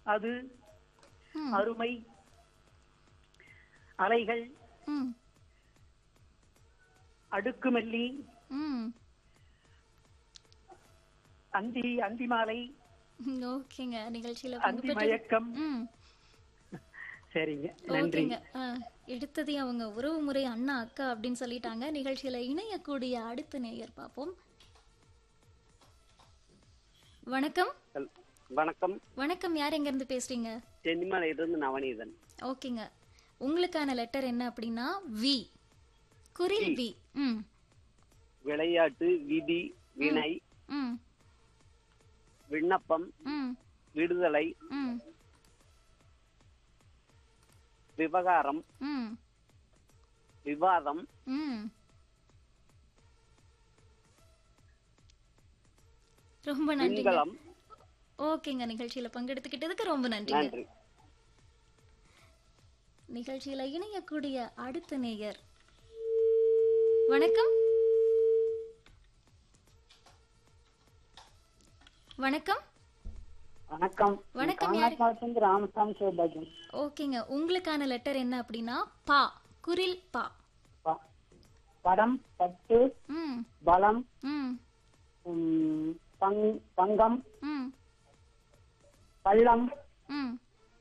அது ம் அருமை அலைகள் ம் அடுக்குமல்லி ம் அந்தி அந்தி மாலை ஓகேங்க நிகழ்ச்சியில பங்கு அந்தி பெற்று மயக்கம் ம் சரிங்க நன்றி ஓகேங்க ஆ, எடுத்ததே அவங்க உறவு முறை அண்ணா அக்கா அப்படின்னு சொல்லிட்டாங்க நிகழ்ச்சியில இணையக்கூடிய அடுத்த நேயர் பார்ப்போம் வணக்கம் ஹல்- வணக்கம் வணக்கம் யார் எங்க இருந்து பேசுறீங்க சென்னிமலையிலிருந்து நவநீதன் ஓகேங்க உங்களுக்கான லெட்டர் என்ன அப்படின்னா வி குரில் வி ம் விளையாட்டு விதி வினை ம் விண்ணப்பம் ம் விடுதலை ம் விவகாரம் ம் விவாதம் ம் ரொம்ப நன்றிங்க விண்கலம் ஓகேங்க நிகழ்ச்சியில பங்கெடுத்துக்கிட்டதுக்கு ரொம்ப நன்றிங்க நன்றி நிகழ்ச்சியில இணையக்கூடிய அடுத்த நேயர் வணக்கம் வணக்கம் வணக்கம் வணக்கம் யாரு காமராஜ் ராமசாமி சிவபாஜன் ஓகேங்க உங்களுக்கான லெட்டர் என்ன அப்படின்னா பா குரில் பா ப- படம் பட்டு ம் பலம் ம் உம், பங்- பங்கம் ம் பள்ளம் ம்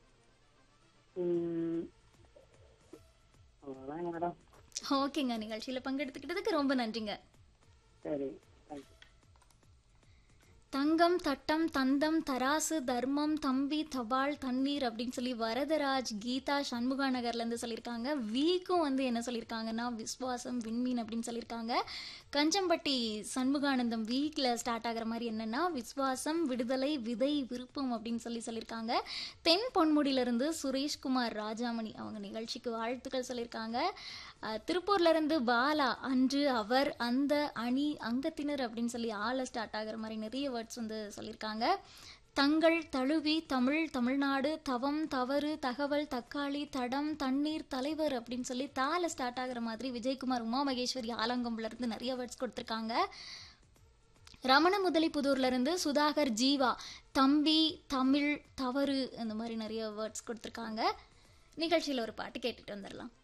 உம், அவ்வளவுதான் மேடம் ஓகேங்க நிகழ்ச்சியில பங்கெடுத்துக்கிட்டதுக்கு ரொம்ப நன்றிங்க சரி தேங்க்யூ. தங்கம் தட்டம் தந்தம் தராசு தர்மம் தம்பி தபால் தண்ணீர் அப்படின்னு சொல்லி வரதராஜ் கீதா சண்முகா நகர்ல இருந்து சொல்லியிருக்காங்க வீக்கும் வந்து என்ன சொல்லியிருக்காங்கன்னா விஸ்வாசம் விண்மீன் அப்படின்னு சொல்லியிருக்காங்க கஞ்சம்பட்டி சண்முகானந்தம் வீக்ல ஸ்டார்ட் ஆகுற மாதிரி என்னன்னா விஸ்வாசம் விடுதலை விதை விருப்பம் அப்படின்னு சொல்லி சொல்லியிருக்காங்க தென் பொன்முடியில இருந்து சுரேஷ்குமார் ராஜாமணி அவங்க நிகழ்ச்சிக்கு வாழ்த்துக்கள் சொல்லியிருக்காங்க அஹ், திருப்பூர்ல இருந்து பாலா அன்று அவர் அந்த அணி அங்கத்தினர் அப்படின்னு சொல்லி ஆள ஸ்டார்ட் ஆகுற மாதிரி நிறைய வேர்ட்ஸ் வந்து சொல்லியிருக்காங்க தங்கள் தழுவி தமிழ் தமிழ்நாடு தவம் தவறு தகவல் தக்காளி தடம் தண்ணீர் தலைவர் அப்படின்னு சொல்லி தால ஸ்டார்ட் ஆகுற மாதிரி விஜயகுமார் உமா மகேஸ்வரி ஆலங்கம்ல இருந்து நிறைய வேர்ட்ஸ் கொடுத்துருக்காங்க ரமண முதலி புதூர்ல இருந்து சுதாகர் ஜீவா தம்பி தமிழ் தவறு இந்த மாதிரி நிறைய வேர்ட்ஸ் கொடுத்துருக்காங்க நிகழ்ச்சியில் ஒரு பாட்டு கேட்டுட்டு வந்துடலாம்